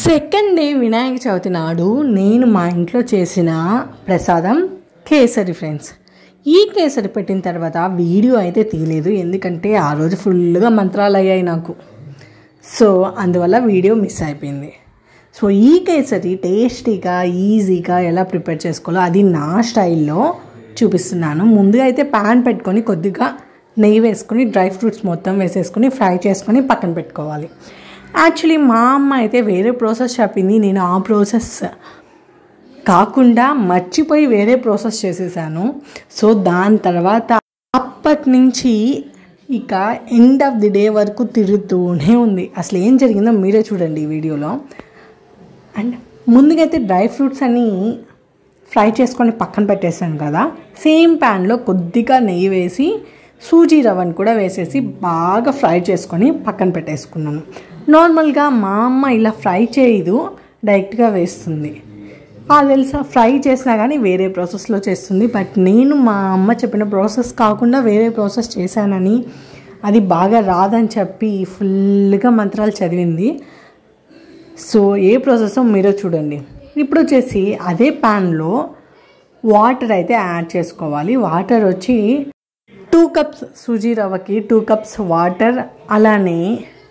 second day Vinayaka Chavithi నాడు నేను మా ఇంట్లో చేసిన ప్రసాదం కేసరి ఫ్రెండ్స్ ఈ కేసరి పెట్టిన తర్వాత వీడియో అయితే తీయలేదు ఎందుకంటే ఆ రోజు ఫుల్గా మంత్రాలు అయ్యాయి నాకు సో అందువల్ల వీడియో మిస్ అయిపోయింది సో ఈ కేసరి టేస్టీగా ఈజీగా ఎలా ప్రిపేర్ చేసుకోవాలో అది నా స్టైల్లో చూపిస్తున్నాను ముందుగా అయితే ప్యాన్ పెట్టుకొని కొద్దిగా నెయ్యి వేసుకొని డ్రై ఫ్రూట్స్ మొత్తం వేసేసుకొని ఫ్రై చేసుకొని పక్కన పెట్టుకోవాలి యాక్చువల్లీ మా అమ్మ అయితే వేరే ప్రాసెస్ చెప్పింది నేను ఆ ప్రాసెస్ కాకుండా మర్చిపోయి వేరే ప్రాసెస్ చేసేసాను సో దాని తర్వాత అప్పటి నుంచి ఇక ఎండ్ ఆఫ్ ది డే వరకు తిరుగుతూనే ఉంది అసలు ఏం జరిగిందో మీరే చూడండి ఈ వీడియోలో అండ్ ముందుగైతే డ్రై ఫ్రూట్స్ అన్నీ ఫ్రై చేసుకొని పక్కన పెట్టేసాను కదా సేమ్ ప్యాన్లో కొద్దిగా నెయ్యి వేసి సూజీ రవ్వని కూడా వేసేసి బాగా ఫ్రై చేసుకొని పక్కన పెట్టేసుకున్నాను నార్మల్గా మా అమ్మ ఇలా ఫ్రై చేయదు డైరెక్ట్గా వేస్తుంది అది తెలుసా ఫ్రై చేసినా కానీ వేరే ప్రాసెస్లో చేస్తుంది బట్ నేను మా అమ్మ చెప్పిన ప్రాసెస్ కాకుండా వేరే ప్రాసెస్ చేశానని అది బాగా రాదని చెప్పి ఫుల్గా మంత్రాలు చదివింది సో ఏ ప్రాసెస్ మీరే చూడండి ఇప్పుడు వచ్చేసి అదే ప్యాన్లో వాటర్ అయితే యాడ్ చేసుకోవాలి వాటర్ వచ్చి టూ కప్స్ సూజీ రవ్వకి టూ కప్స్ వాటర్ అలానే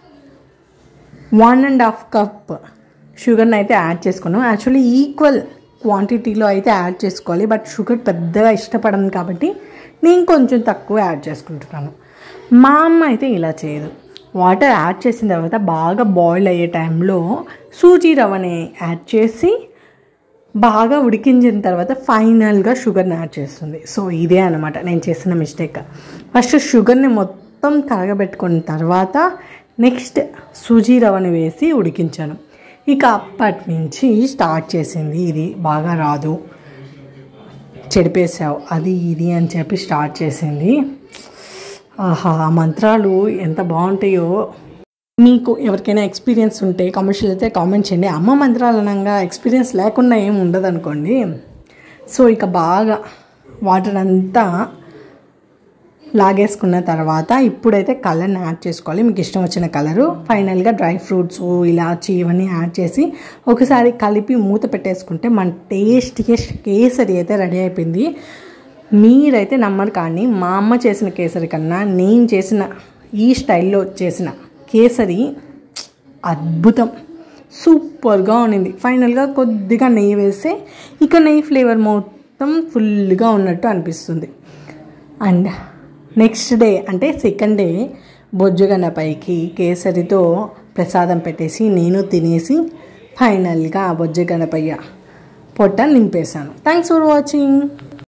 వన్ అండ్ హాఫ్ కప్ షుగర్ని అయితే యాడ్ చేసుకున్నాం యాక్చువల్లీ ఈక్వల్ క్వాంటిటీలో అయితే యాడ్ చేసుకోవాలి బట్ షుగర్ పెద్దగా ఇష్టపడను కాబట్టి నేను కొంచెం తక్కువ యాడ్ చేసుకుంటున్నాను మా అమ్మ అయితే ఇలా చేయదు వాటర్ యాడ్ చేసిన తర్వాత బాగా బాయిల్ అయ్యే టైంలో సూజీ రవ్వని యాడ్ చేసి బాగా ఉడికించిన తర్వాత ఫైనల్గా షుగర్ని యాడ్ చేస్తుంది సో ఇదే అనమాట నేను చేసిన మిస్టేక్ ఫస్ట్ షుగర్ని మొత్తం కరగబెట్టుకున్న తర్వాత నెక్స్ట్ సూజీ రవ్వని వేసి ఉడికించాను ఇక అప్పటి నుంచి స్టార్ట్ చేసింది ఇది బాగా రాదు చెడిపేసావు అది ఇది అని చెప్పి స్టార్ట్ చేసింది ఆహా ఆ మంత్రాలు ఎంత బాగుంటాయో మీకు ఎవరికైనా ఎక్స్పీరియన్స్ ఉంటే కమర్షియల్ అయితే కామెంట్ చేయండి అమ్మ మంత్రాలు అనగా ఎక్స్పీరియన్స్ లేకుండా ఏం ఉండదు అనుకోండి సో ఇక బాగా వాటర్ అంతా లాగేసుకున్న తర్వాత ఇప్పుడైతే కలర్ని యాడ్ చేసుకోవాలి మీకు ఇష్టం వచ్చిన కలరు ఫైనల్గా డ్రై ఫ్రూట్స్ ఇలాచి ఇవన్నీ యాడ్ చేసి ఒకసారి కలిపి మూత పెట్టేసుకుంటే మన టేస్టీయెస్ట్ కేసరి అయితే రెడీ అయిపోయింది మీరైతే నమ్మరు కానీ మా అమ్మ చేసిన కేసరి కన్నా నేను చేసిన ఈ స్టైల్లో చేసిన కేసరి అద్భుతం సూపర్గా ఉండింది ఫైనల్గా కొద్దిగా నెయ్యి వేస్తే ఇక నెయ్యి ఫ్లేవర్ మొత్తం ఫుల్గా ఉన్నట్టు అనిపిస్తుంది అండ్ నెక్స్ట్ డే అంటే సెకండ్ డే బొజ్జగన్నపైకి కేసరితో ప్రసాదం పెట్టేసి నేను తినేసి ఫైనల్గా ఆ బొజ్జగన్నపయ్య పొట్ట నింపేశాను థ్యాంక్స్ ఫర్ వాచింగ్